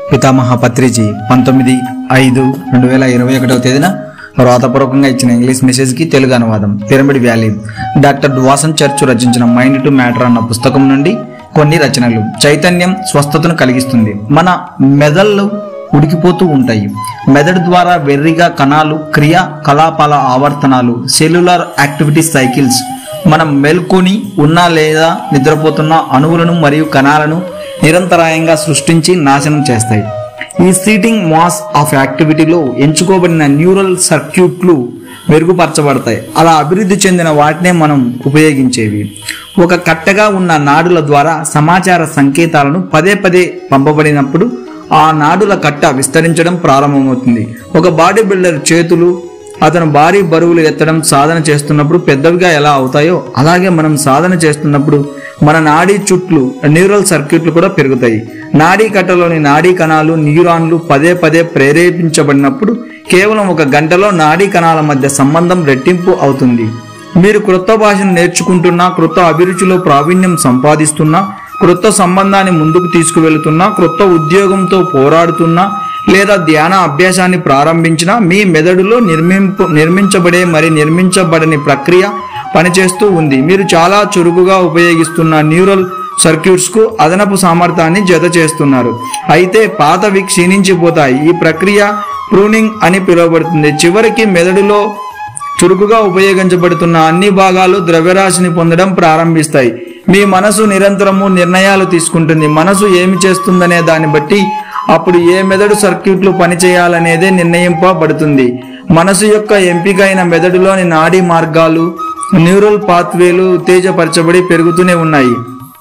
పితామహ పత్రిజీ పంతొమ్మిది ఐదు రెండు వేల ఇరవై ఒకటవ తేదీన వ్రాతపూర్వకంగా ఇచ్చిన ఇంగ్లీష్ మెసేజ్కి తెలుగు అనువాదం pyramid valley doctor Dawson Church రచించిన మైండ్ టు మ్యాటర్ అన్న పుస్తకం నుండి కొన్ని రచనలు చైతన్యం స్వస్థతను కలిగిస్తుంది మన మెదళ్ళు ఉడికిపోతూ ఉంటాయి మెదడు ద్వారా వెర్రిగా కణాలు క్రియా కలాపాల ఆవర్తనాలు సెల్యులార్ యాక్టివిటీ సైకిల్స్ మనం మేల్కొని ఉన్నా లేదా నిద్రపోతున్న అణువులను మరియు కణాలను నిరంతరాయంగా సృష్టించి నాశనం చేస్తాయి ఈ సీటింగ్ మాస్ ఆఫ్ యాక్టివిటీలో ఎంచుకోబడిన న్యూరల్ సర్క్యూట్లు మెరుగుపరచబడతాయి అలా అభివృద్ధి చెందిన వాటినే మనం ఉపయోగించేవి ఒక కట్టగా ఉన్న నాడుల ద్వారా సమాచార సంకేతాలను పదే పదే పంపబడినప్పుడు ఆ నాడుల కట్ట విస్తరించడం ప్రారంభమవుతుంది ఒక బాడీ బిల్డర్ చేతులు అతను భారీ బరువులు ఎత్తడం సాధన చేస్తున్నప్పుడు పెద్దవిగా ఎలా అవుతాయో అలాగే మనం సాధన చేస్తున్నప్పుడు మన నాడీ చుట్లు న్యూరల్ సర్క్యూట్లు కూడా పెరుగుతాయి నాడీ కట్టలోని నాడీ కణాలు న్యూరాన్లు పదే పదే ప్రేరేపించబడినప్పుడు కేవలం ఒక గంటలో నాడీ కణాల మధ్య సంబంధం రెట్టింపు అవుతుంది మీరు క్రొత్త భాషను నేర్చుకుంటున్నా క్రొత్త అభిరుచిలో ప్రావీణ్యం సంపాదిస్తున్నా క్రొత్త సంబంధాన్ని ముందుకు తీసుకువెళుతున్నా క్రొత్త ఉద్యోగంతో పోరాడుతున్నా లేదా ధ్యాన అభ్యాసాన్ని ప్రారంభించినా మీ మెదడులో నిర్మింపు నిర్మించబడే మరి నిర్మించబడని ప్రక్రియ పనిచేస్తూ ఉంది మీరు చాలా చురుకుగా ఉపయోగిస్తున్న న్యూరల్ సర్క్యూట్స్ కు అదనపు సామర్థ్యాన్ని జత చేస్తున్నారు అయితే పాతవి క్షీణించిపోతాయి ఈ ప్రక్రియ ప్రూనింగ్ అని పిలువబడుతుంది చివరికి మెదడులో చురుకుగా ఉపయోగించబడుతున్న అన్ని భాగాలు ద్రవ్యరాశిని పొందడం ప్రారంభిస్తాయి మీ మనసు నిరంతరము నిర్ణయాలు తీసుకుంటుంది మనసు ఏమి చేస్తుందనే దాన్ని బట్టి అప్పుడు ఏ మెదడు సర్క్యూట్లు పనిచేయాలనేదే నిర్ణయింపబడుతుంది మనసు యొక్క ఎంపికైన మెదడులోని నాడీ మార్గాలు న్యూరల్ పాత్వేలు ఉత్తేజపరచబడి పెరుగుతూనే ఉన్నాయి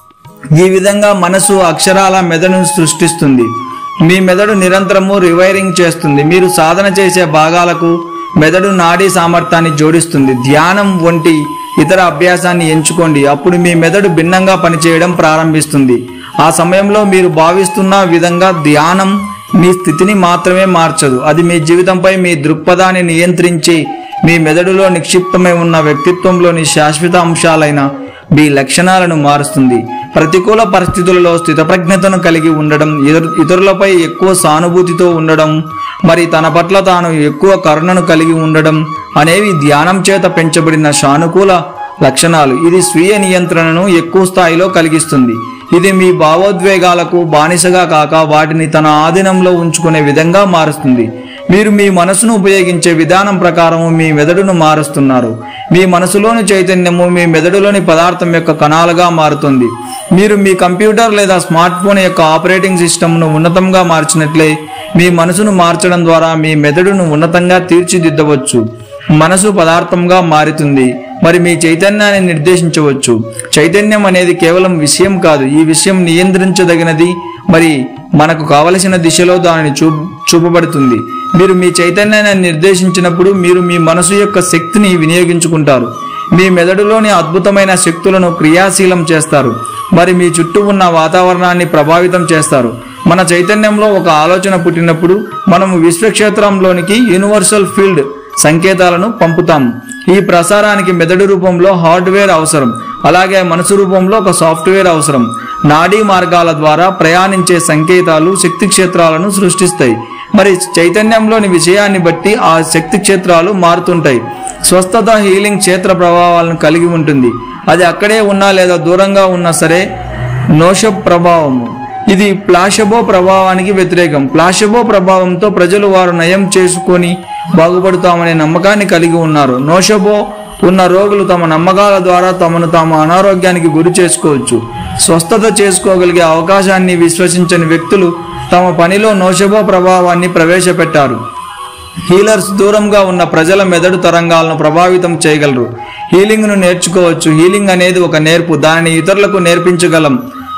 ఈ విధంగా మనసు అక్షరాల మెదడును సృష్టిస్తుంది మీ మెదడు నిరంతరము రివైరింగ్ చేస్తుంది మీరు సాధన చేసే భాగాలకు మెదడు నాడీ సామర్థ్యాన్ని జోడిస్తుంది ధ్యానం వంటి ఇతర అభ్యాసాన్ని ఎంచుకోండి అప్పుడు మీ మెదడు భిన్నంగా పనిచేయడం ప్రారంభిస్తుంది ఆ సమయంలో మీరు భావిస్తున్న విధంగా ధ్యానం మీ స్థితిని మాత్రమే మార్చదు అది మీ జీవితంపై మీ దృక్పథాన్ని నియంత్రించి మీ మెదడులో నిక్షిప్తమై ఉన్న వ్యక్తిత్వంలోని శాశ్వత అంశాలైన మీ లక్షణాలను మారుస్తుంది ప్రతికూల పరిస్థితులలో స్థితప్రజ్ఞతను కలిగి ఉండడం ఇతరు- ఇతరులపై ఎక్కువ సానుభూతితో ఉండడం మరి తన పట్ల తాను ఎక్కువ కరుణను కలిగి ఉండడం అనేవి ధ్యానం చేత పెంచబడిన సానుకూల లక్షణాలు ఇది స్వీయ నియంత్రణను ఎక్కువ స్థాయిలో కలిగిస్తుంది ఇది మీ భావోద్వేగాలకు బానిసగా కాక వాటిని తన ఆధీనంలో ఉంచుకునే విధంగా మారుస్తుంది మీరు మీ మనసును ఉపయోగించే విధానం ప్రకారం మీ మెదడును మారుస్తున్నారు మీ మనసులోని చైతన్యము మీ మెదడులోని పదార్థం యొక్క కణాలుగా మారుతుంది మీరు మీ కంప్యూటర్ లేదా స్మార్ట్ ఫోన్ యొక్క ఆపరేటింగ్ సిస్టమ్ను ఉన్నతంగా మార్చినట్లే మీ మనసును మార్చడం ద్వారా మీ మెదడును ఉన్నతంగా తీర్చిదిద్దవచ్చు మనసు పదార్థంగా మారుతుంది మరి మీ చైతన్యాన్ని నిర్దేశించవచ్చు చైతన్యం అనేది కేవలం విషయం కాదు ఈ విషయం నియంత్రించదగినది మరి మనకు కావలసిన దిశలో దానిని చూ చూపబడుతుంది మీరు మీ చైతన్యాన్ని నిర్దేశించినప్పుడు మీరు మీ మనసు యొక్క శక్తిని వినియోగించుకుంటారు మీ మెదడులోని అద్భుతమైన శక్తులను క్రియాశీలం చేస్తారు మరి మీ చుట్టూ ఉన్న వాతావరణాన్ని ప్రభావితం చేస్తారు మన చైతన్యంలో ఒక ఆలోచన పుట్టినప్పుడు మనము విశ్వక్షేత్రంలోనికి యూనివర్సల్ ఫీల్డ్ సంకేతాలను పంపుతాం ఈ ప్రసారానికి మెదడు రూపంలో హార్డ్వేర్ అవసరం అలాగే మనసు రూపంలో ఒక సాఫ్ట్వేర్ అవసరం నాడీ మార్గాల ద్వారా ప్రయాణించే సంకేతాలు శక్తి క్షేత్రాలను సృష్టిస్తాయి మరి చైతన్యంలోని విషయాన్ని బట్టి ఆ శక్తి క్షేత్రాలు మారుతుంటాయి స్వస్థత హీలింగ్ క్షేత్ర ప్రభావాలను కలిగి ఉంటుంది అది అక్కడే ఉన్నా లేదా దూరంగా ఉన్నా సరే నోష ప్రభావము ఇది ప్లాషబో ప్రభావానికి వ్యతిరేకం ప్లాషబో ప్రభావంతో ప్రజలు వారు నయం చేసుకొని బాగుపడతామనే నమ్మకాన్ని కలిగి ఉన్నారు నోషబో ఉన్న రోగులు తమ నమ్మకాల ద్వారా తమను తాము అనారోగ్యానికి గురి చేసుకోవచ్చు స్వస్థత చేసుకోగలిగే అవకాశాన్ని విశ్వసించని వ్యక్తులు తమ పనిలో నోషబో ప్రభావాన్ని ప్రవేశపెట్టారు హీలర్స్ దూరంగా ఉన్న ప్రజల మెదడు తరంగాలను ప్రభావితం చేయగలరు హీలింగ్ను నేర్చుకోవచ్చు హీలింగ్ అనేది ఒక నేర్పు దానిని ఇతరులకు నేర్పించగలం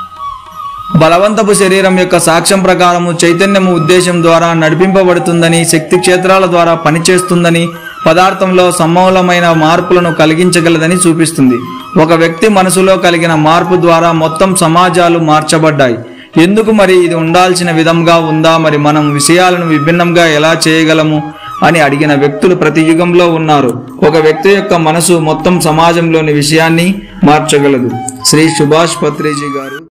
బలవంతపు శరీరం యొక్క సాక్ష్యం ప్రకారము చైతన్యము ఉద్దేశం ద్వారా నడిపింపబడుతుందని శక్తి క్షేత్రాల ద్వారా పనిచేస్తుందని పదార్థంలో సమూలమైన మార్పులను కలిగించగలదని చూపిస్తుంది ఒక వ్యక్తి మనసులో కలిగిన మార్పు ద్వారా మొత్తం సమాజాలు మార్చబడ్డాయి ఎందుకు మరి ఇది ఉండాల్సిన విధంగా ఉందా మరి మనం విషయాలను విభిన్నంగా ఎలా చేయగలము అని అడిగిన వ్యక్తులు ప్రతి యుగంలో ఉన్నారు ఒక వ్యక్తి యొక్క మనసు మొత్తం సమాజంలోని విషయాన్ని మార్చగలదు శ్రీ సుభాష్ పత్రిజీ గారు